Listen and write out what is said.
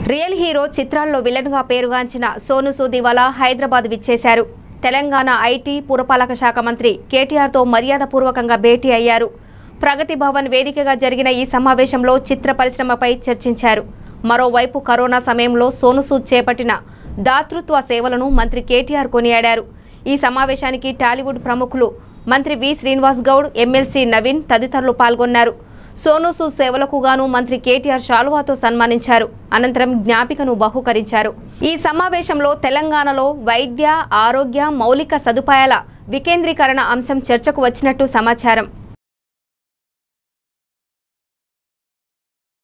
real hero చిత్రాల్లో విలన్గా పేరుగాంచిన సోను సూద్ ఇవాళ హైదరాబాద్ విచ్చేశారు తెలంగాణ ఐటీ పురపాలక శాఖ మంత్రి కేటీఆర్తో మర్యాదపూర్వకంగా భేటీ అయ్యారు ప్రగతి భవన్ వేదికగా జరిగిన ఈ సమావేశంలో చిత్ర పరిశ్రమపై చర్చించారు మరోవైపు కరోనా సమయంలో సోను సూద్ చేపట్టిన దాతృత్వ సేవలను మంత్రి కేటీఆర్ కొనియాడారు ఈ సమావేశానికి టాలీవుడ్ ప్రముఖులు మంత్రి వి శ్రీనివాస్ గౌడ్ ఎమ్మెల్సీ నవీన్ తదితరులు పాల్గొన్నారు సోను సూద్ సేవలకు గాను మంత్రి కేటీఆర్ శాలువాతో సన్మానించారు అనంతరం జ్ఞాపికను బహూకరించారు ఈ సమావేశంలో తెలంగాణలో వైద్య ఆరోగ్య మౌలిక సదుపాయాల వికేంద్రీకరణ అంశం చర్చకు వచ్చినట్టు సమాచారం